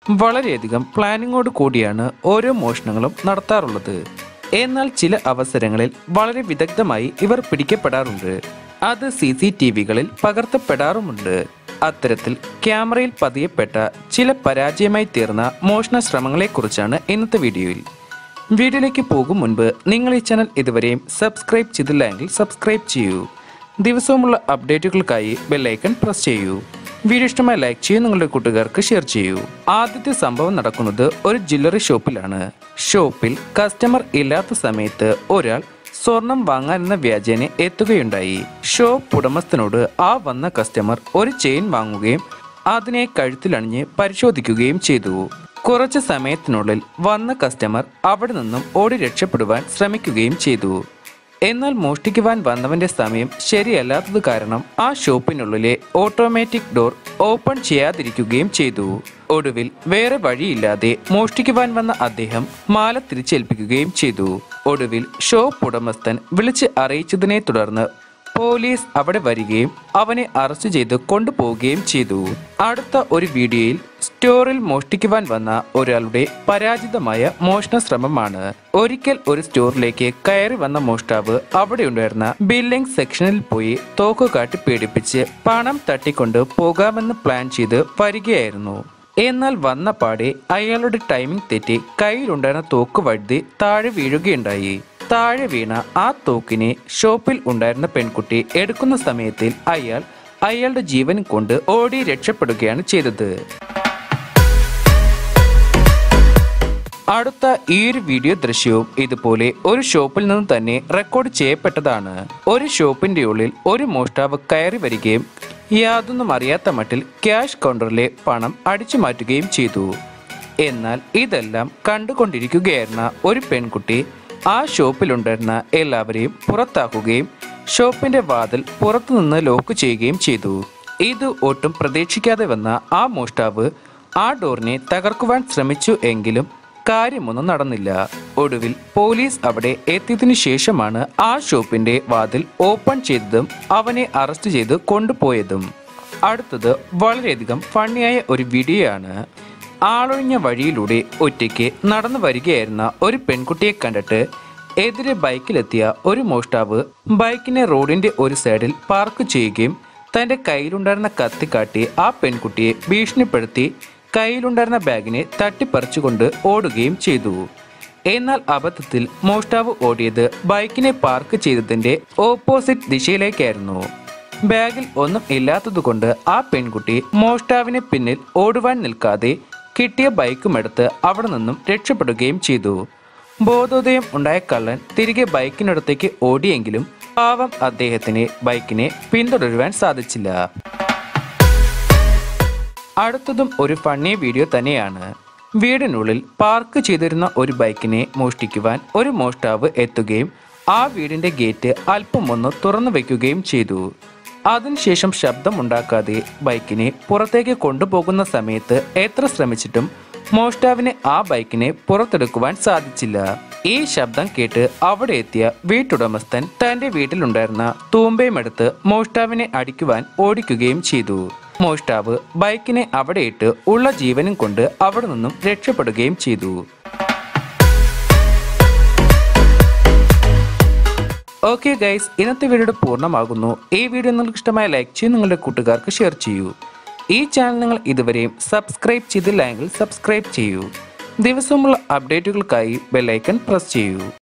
വളരെയധികം പ്ലാനിങ്ങോട് കൂടിയാണ് ഓരോ മോഷണങ്ങളും നടത്താറുള്ളത് എന്നാൽ ചില അവസരങ്ങളിൽ വളരെ വിദഗ്ധമായി ഇവർ പിടിക്കപ്പെടാറുണ്ട് അത് സി സി ടി വികളിൽ പകർത്തപ്പെടാറുമുണ്ട് അത്തരത്തിൽ ക്യാമറയിൽ പതിയപ്പെട്ട ചില പരാജയമായി തീർന്ന മോഷണ ശ്രമങ്ങളെക്കുറിച്ചാണ് ഇന്നത്തെ വീഡിയോയിൽ വീഡിയോയിലേക്ക് പോകും മുൻപ് നിങ്ങൾ ഈ ചാനൽ ഇതുവരെയും സബ്സ്ക്രൈബ് ചെയ്തില്ല എങ്കിൽ സബ്സ്ക്രൈബ് ചെയ്യൂ ദിവസവുമുള്ള അപ്ഡേറ്റുകൾക്കായി ബെല്ലൈക്കൺ പ്രസ് ചെയ്യൂ വീഡിയോ ഇഷ്ടമായി ലൈക്ക് ചെയ്യൂ നിങ്ങളുടെ കൂട്ടുകാർക്ക് ഷെയർ ചെയ്യൂ ആദ്യത്തെ സംഭവം നടക്കുന്നത് ഒരു ജ്വല്ലറി ഷോപ്പിലാണ് ഷോപ്പിൽ കസ്റ്റമർ ഇല്ലാത്ത സമയത്ത് ഒരാൾ സ്വർണം വാങ്ങാനെന്ന വ്യാജേന എത്തുകയുണ്ടായി ഷോപ്പ് ഉടമസ്ഥനോട് ആ വന്ന കസ്റ്റമർ ഒരു ചെയിൻ വാങ്ങുകയും അതിനെ കഴുത്തിലണിഞ്ഞ് പരിശോധിക്കുകയും ചെയ്തു കുറച്ച് സമയത്തിനുള്ളിൽ വന്ന കസ്റ്റമർ അവിടെ നിന്നും ഓടി രക്ഷപ്പെടുവാൻ ശ്രമിക്കുകയും ചെയ്തു എന്നാൽ മോഷ്ടിക്കുവാൻ വന്നവന്റെ സമയം ശരിയല്ലാത്തത് കാരണം ആ ഷോപ്പിനുള്ളിലെ ഓട്ടോമാറ്റിക് ഡോർ ഓപ്പൺ ചെയ്യാതിരിക്കുകയും ചെയ്തു ഒടുവിൽ വേറെ വഴിയില്ലാതെ മോഷ്ടിക്കുവാൻ വന്ന അദ്ദേഹം മാല തിരിച്ചേൽപ്പിക്കുകയും ചെയ്തു ഒടുവിൽ ഷോപ്പ് ഉടമസ്ഥൻ വിളിച്ച് അറിയിച്ചതിനെ തുടർന്ന് പോലീസ് അവിടെ വരികയും അവനെ അറസ്റ്റ് ചെയ്ത് കൊണ്ടുപോവുകയും ചെയ്തു അടുത്ത ഒരു വീഡിയോയിൽ സ്റ്റോറിൽ മോഷ്ടിക്കുവാൻ വന്ന ഒരാളുടെ പരാജിതമായ മോഷണ ശ്രമമാണ് ഒരിക്കൽ ഒരു സ്റ്റോറിലേക്ക് കയറി വന്ന മോഷ്ടാവ് അവിടെ ഉണ്ടായിരുന്ന ബില്ലിംഗ് സെക്ഷനിൽ പോയി തോക്ക് കാട്ടി പേടിപ്പിച്ച് പണം തട്ടിക്കൊണ്ട് പോകാമെന്ന് പ്ലാൻ ചെയ്ത് വരികയായിരുന്നു എന്നാൽ വന്ന പാടെ അയാളുടെ ടൈമിംഗ് തെറ്റി കയ്യിലുണ്ടായിരുന്ന തോക്ക് വഴുതി താഴെ വീഴുകയുണ്ടായി താഴെ വീണ ആ തോക്കിനെ ഷോപ്പിൽ ഉണ്ടായിരുന്ന പെൺകുട്ടി എടുക്കുന്ന സമയത്തിൽ അയാൾ അയാളുടെ ജീവൻ കൊണ്ട് ഓടി രക്ഷപ്പെടുകയാണ് ചെയ്തത് അടുത്ത ഈ ഒരു വീഡിയോ ദൃശ്യവും ഇതുപോലെ ഒരു ഷോപ്പിൽ നിന്ന് തന്നെ റെക്കോർഡ് ചെയ്യപ്പെട്ടതാണ് ഒരു ഷോപ്പിന്റെ ഉള്ളിൽ ഒരു മോഷ്ടാവ് കയറി വരികയും യാതൊന്നും അറിയാത്ത മട്ടിൽ ക്യാഷ് കൗണ്ടറിലെ പണം അടിച്ചു മാറ്റുകയും ചെയ്തു എന്നാൽ ഇതെല്ലാം കണ്ടുകൊണ്ടിരിക്കുകയായിരുന്ന ഒരു പെൺകുട്ടി ആ ഷോപ്പിലുണ്ടായിരുന്ന എല്ലാവരെയും പുറത്താക്കുകയും ഷോപ്പിന്റെ വാതിൽ പുറത്തുനിന്ന് ലോക്ക് ചെയ്യുകയും ചെയ്തു ഇത് ഒട്ടും പ്രതീക്ഷിക്കാതെ വന്ന ആ മോഷ്ടാവ് ആ ഡോറിനെ തകർക്കുവാൻ ശ്രമിച്ചു എങ്കിലും കാര്യമൊന്നും നടന്നില്ല ഒടുവിൽ പോലീസ് അവിടെ എത്തിയതിനു ശേഷമാണ് ആ ഷോപ്പിന്റെ വാതിൽ ഓപ്പൺ ചെയ്തതും അവനെ അറസ്റ്റ് ചെയ്ത് കൊണ്ടുപോയതും അടുത്തത് വളരെയധികം ഫണ്ണിയായ ഒരു വീഡിയോ ആണ് ആളൊഴിഞ്ഞ വഴിയിലൂടെ ഒറ്റയ്ക്ക് നടന്നു വരികയായിരുന്ന ഒരു പെൺകുട്ടിയെ കണ്ടിട്ട് എതിരെ ബൈക്കിലെത്തിയ ഒരു മോഷ്ടാവ് ബൈക്കിനെ റോഡിന്റെ ഒരു സൈഡിൽ പാർക്ക് ചെയ്യുകയും തന്റെ കയ്യിലുണ്ടായിരുന്ന കത്തി കാട്ടി ആ പെൺകുട്ടിയെ ഭീഷണിപ്പെടുത്തി കയ്യിലുണ്ടായിരുന്ന ബാഗിനെ തട്ടിപ്പറിച്ചുകൊണ്ട് ഓടുകയും ചെയ്തു എന്നാൽ അബദ്ധത്തിൽ മോഷ്ടാവ് ഓടിയത് ബൈക്കിനെ പാർക്ക് ചെയ്തതിന്റെ ഓപ്പോസിറ്റ് ദിശയിലേക്കായിരുന്നു ബാഗിൽ ഒന്നും ഇല്ലാത്തതുകൊണ്ട് ആ പെൺകുട്ടി മോഷ്ടാവിനെ പിന്നിൽ ഓടുവാൻ നിൽക്കാതെ കിട്ടിയ ബൈക്കുമെടുത്ത് അവിടെ നിന്നും രക്ഷപ്പെടുകയും ചെയ്തു ബോധോദയം ഉണ്ടായ കള്ളൻ തിരികെ ബൈക്കിനടുത്തേക്ക് ഓടിയെങ്കിലും പാവം അദ്ദേഹത്തിന് ബൈക്കിനെ പിന്തുടരുവാൻ സാധിച്ചില്ല അടുത്തതും ഒരു ഫണ്ണി വീഡിയോ തന്നെയാണ് വീടിനുള്ളിൽ പാർക്ക് ചെയ്തിരുന്ന ഒരു ബൈക്കിനെ മോഷ്ടിക്കുവാൻ ഒരു മോഷ്ടാവ് എത്തുകയും ആ വീടിന്റെ ഗേറ്റ് അല്പം ഒന്ന് തുറന്നു വെക്കുകയും ചെയ്തു അതിനുശേഷം ശബ്ദമുണ്ടാക്കാതെ ബൈക്കിനെ പുറത്തേക്ക് കൊണ്ടുപോകുന്ന സമയത്ത് എത്ര ശ്രമിച്ചിട്ടും മോഷ്ടാവിന് ആ ബൈക്കിനെ പുറത്തെടുക്കുവാൻ സാധിച്ചില്ല ഈ ശബ്ദം കേട്ട് അവിടെ എത്തിയ വീട്ടുടമസ്ഥൻ തന്റെ വീട്ടിലുണ്ടായിരുന്ന തൂമ്പയുമെടുത്ത് മോഷ്ടാവിനെ അടിക്കുവാൻ ഓടിക്കുകയും ചെയ്തു മോഷ്ടാവ് ബൈക്കിനെ അവിടെ ഇട്ട് ഉള്ള ജീവനും കൊണ്ട് അവിടെ നിന്നും രക്ഷപ്പെടുകയും ചെയ്തു ഓക്കെ ഗൈസ് ഇന്നത്തെ വീഡിയോ പൂർണ്ണമാകുന്നു ഈ വീഡിയോ നിങ്ങൾക്ക് ഇഷ്ടമായ ലൈക്ക് ചെയ്യും നിങ്ങളുടെ കൂട്ടുകാർക്ക് ഷെയർ ചെയ്യൂ ഈ ചാനൽ നിങ്ങൾ ഇതുവരെയും സബ്സ്ക്രൈബ് ചെയ്തില്ല എങ്കിൽ സബ്സ്ക്രൈബ് ചെയ്യൂ ദിവസവുമുള്ള അപ്ഡേറ്റുകൾക്കായി ബെല്ലൈക്കൺ പ്രസ് ചെയ്യൂ